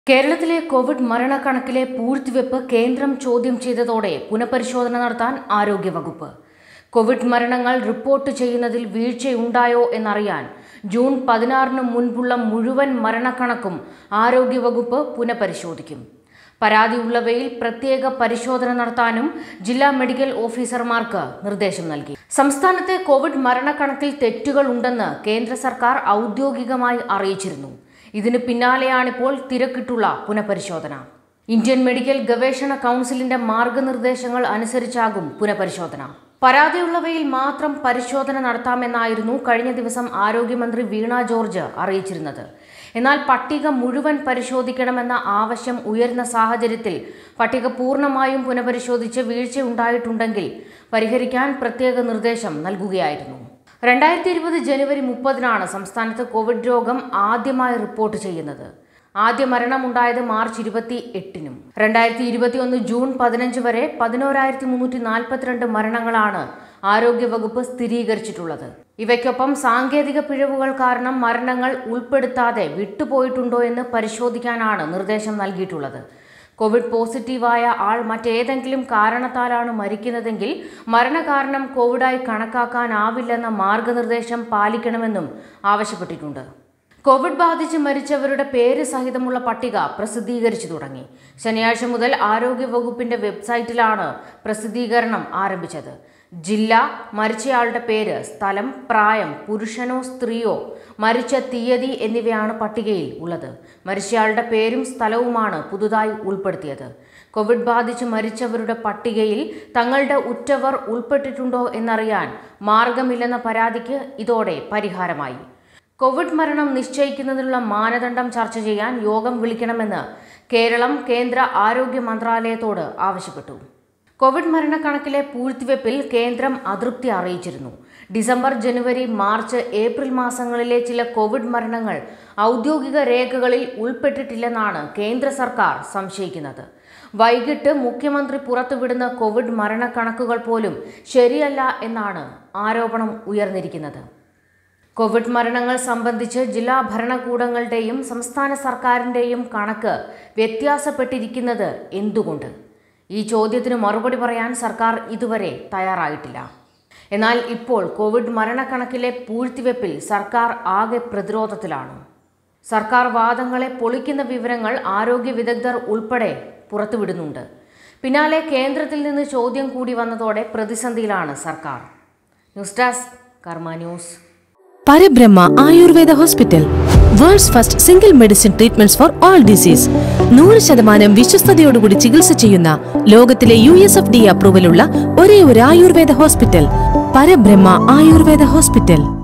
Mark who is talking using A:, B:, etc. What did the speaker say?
A: കേരളത്തിലെ കോവിഡ് മരണക്കണക്കിലെ പൂഴ്ത്തിവെപ്പ് കേന്ദ്രം ചോദ്യം ചെയ്തതോടെ പുനഃപരിശോധന നടത്താൻ ആരോഗ്യവകുപ്പ് കോവിഡ് മരണങ്ങൾ റിപ്പോർട്ട് ചെയ്യുന്നതിൽ വീഴ്ചയുണ്ടായോ എന്നറിയാൻ ജൂൺ പതിനാറിന് മുൻപുള്ള മുഴുവൻ മരണക്കണക്കും ആരോഗ്യവകുപ്പ് പുനഃപരിശോധിക്കും പരാതിയുള്ളവയിൽ പ്രത്യേക പരിശോധന നടത്താനും ജില്ലാ മെഡിക്കൽ ഓഫീസർമാർക്ക് നിർദ്ദേശം നൽകി സംസ്ഥാനത്തെ കോവിഡ് മരണക്കണക്കിൽ തെറ്റുകൾ ഉണ്ടെന്ന് കേന്ദ്ര സർക്കാർ ഔദ്യോഗികമായി അറിയിച്ചിരുന്നു ഇതിന് പിന്നാലെയാണിപ്പോൾ തിരക്കിട്ടുള്ള പുനഃപരിശോധന ഇന്ത്യൻ മെഡിക്കൽ ഗവേഷണ കൗൺസിലിന്റെ മാർഗനിർദ്ദേശങ്ങൾ അനുസരിച്ചാകും പുനഃപരിശോധന പരാതിയുള്ളവയിൽ മാത്രം പരിശോധന നടത്താമെന്നായിരുന്നു കഴിഞ്ഞ ദിവസം ആരോഗ്യമന്ത്രി വീണ ജോർജ് അറിയിച്ചിരുന്നത് എന്നാൽ പട്ടിക മുഴുവൻ പരിശോധിക്കണമെന്ന ആവശ്യം ഉയർന്ന സാഹചര്യത്തിൽ പട്ടിക പൂർണ്ണമായും പുനഃപരിശോധിച്ച് വീഴ്ചയുണ്ടായിട്ടുണ്ടെങ്കിൽ പരിഹരിക്കാൻ പ്രത്യേക നിർദ്ദേശം നൽകുകയായിരുന്നു രണ്ടായിരത്തി ഇരുപത് ജനുവരി മുപ്പതിനാണ് സംസ്ഥാനത്ത് കോവിഡ് രോഗം ആദ്യമായി റിപ്പോർട്ട് ചെയ്യുന്നത് ആദ്യ മരണമുണ്ടായത് മാർച്ച് ഇരുപത്തി എട്ടിനും രണ്ടായിരത്തി ഇരുപത്തിയൊന്ന് ജൂൺ പതിനഞ്ച് വരെ പതിനോരായിരത്തി മുന്നൂറ്റി നാൽപ്പത്തിരണ്ട് മരണങ്ങളാണ് ആരോഗ്യവകുപ്പ് സ്ഥിരീകരിച്ചിട്ടുള്ളത് ഇവയ്ക്കൊപ്പം സാങ്കേതിക പിഴവുകൾ കാരണം മരണങ്ങൾ ഉൾപ്പെടുത്താതെ വിട്ടുപോയിട്ടുണ്ടോ എന്ന് പരിശോധിക്കാനാണ് നിർദ്ദേശം നൽകിയിട്ടുള്ളത് കോവിഡ് പോസിറ്റീവായ ആൾ മറ്റേതെങ്കിലും കാരണത്താലാണ് മരിക്കുന്നതെങ്കിൽ മരണകാരണം കോവിഡായി കണക്കാക്കാനാവില്ലെന്ന മാർഗനിർദ്ദേശം പാലിക്കണമെന്നും ആവശ്യപ്പെട്ടിട്ടുണ്ട് കോവിഡ് ബാധിച്ച് മരിച്ചവരുടെ പേര് സഹിതമുള്ള പട്ടിക പ്രസിദ്ധീകരിച്ചു തുടങ്ങി ശനിയാഴ്ച മുതൽ ആരോഗ്യവകുപ്പിന്റെ വെബ്സൈറ്റിലാണ് പ്രസിദ്ധീകരണം ആരംഭിച്ചത് ജില്ല മരിച്ചയാളുടെ പേര് സ്ഥലം പ്രായം പുരുഷനോ സ്ത്രീയോ മരിച്ച തീയതി എന്നിവയാണ് പട്ടികയിൽ ഉള്ളത് മരിച്ചയാളുടെ പേരും സ്ഥലവുമാണ് പുതുതായി ഉൾപ്പെടുത്തിയത് കോവിഡ് ബാധിച്ച് മരിച്ചവരുടെ പട്ടികയിൽ തങ്ങളുടെ ഉറ്റവർ ഉൾപ്പെട്ടിട്ടുണ്ടോ എന്നറിയാൻ മാർഗമില്ലെന്ന പരാതിക്ക് ഇതോടെ പരിഹാരമായി കോവിഡ് മരണം നിശ്ചയിക്കുന്നതിനുള്ള മാനദണ്ഡം ചർച്ച ചെയ്യാൻ യോഗം വിളിക്കണമെന്ന് കേരളം കേന്ദ്ര ആരോഗ്യ മന്ത്രാലയത്തോട് ആവശ്യപ്പെട്ടു കോവിഡ് മരണക്കണക്കിലെ പൂഴ്ത്തിവെപ്പിൽ കേന്ദ്രം അതൃപ്തി അറിയിച്ചിരുന്നു ഡിസംബർ ജനുവരി മാർച്ച് ഏപ്രിൽ മാസങ്ങളിലെ ചില കോവിഡ് മരണങ്ങൾ ഔദ്യോഗിക രേഖകളിൽ ഉൾപ്പെട്ടിട്ടില്ലെന്നാണ് കേന്ദ്ര സർക്കാർ സംശയിക്കുന്നത് വൈകിട്ട് മുഖ്യമന്ത്രി പുറത്തുവിടുന്ന കോവിഡ് മരണക്കണക്കുകൾ പോലും ശരിയല്ല എന്നാണ് ആരോപണം ഉയർന്നിരിക്കുന്നത് കോവിഡ് മരണങ്ങൾ സംബന്ധിച്ച് ജില്ലാ ഭരണകൂടങ്ങളുടെയും സംസ്ഥാന സർക്കാരിൻ്റെയും കണക്ക് വ്യത്യാസപ്പെട്ടിരിക്കുന്നത് എന്തുകൊണ്ട് ഈ ചോദ്യത്തിന് മറുപടി പറയാൻ സർക്കാർ ഇതുവരെ തയ്യാറായിട്ടില്ല എന്നാൽ ഇപ്പോൾ കോവിഡ് മരണക്കണക്കിലെ പൂഴ്ത്തിവെപ്പിൽ സർക്കാർ ആകെ പ്രതിരോധത്തിലാണ് സർക്കാർ വാദങ്ങളെ പൊളിക്കുന്ന വിവരങ്ങൾ ആരോഗ്യ വിദഗ്ധർ ഉൾപ്പെടെ പുറത്തുവിടുന്നുണ്ട് പിന്നാലെ കേന്ദ്രത്തിൽ നിന്ന് ചോദ്യം കൂടി വന്നതോടെ പ്രതിസന്ധിയിലാണ് സർക്കാർ news desk Karma News
B: Parabrahma Ayurveda hospital world's first single medicine treatments for all disease നൂറ് ശതമാനം വിശ്വസ്തയോടുകൂടി ചികിത്സ ചെയ്യുന്ന ലോകത്തിലെ യു എസ് എഫ് ഡി അപ്രൂവലുള്ള ഒരേ ഒരു ആയുർവേദ ഹോസ്പിറ്റൽ പരബ്രഹ്മ ആയുർവേദ ഹോസ്പിറ്റൽ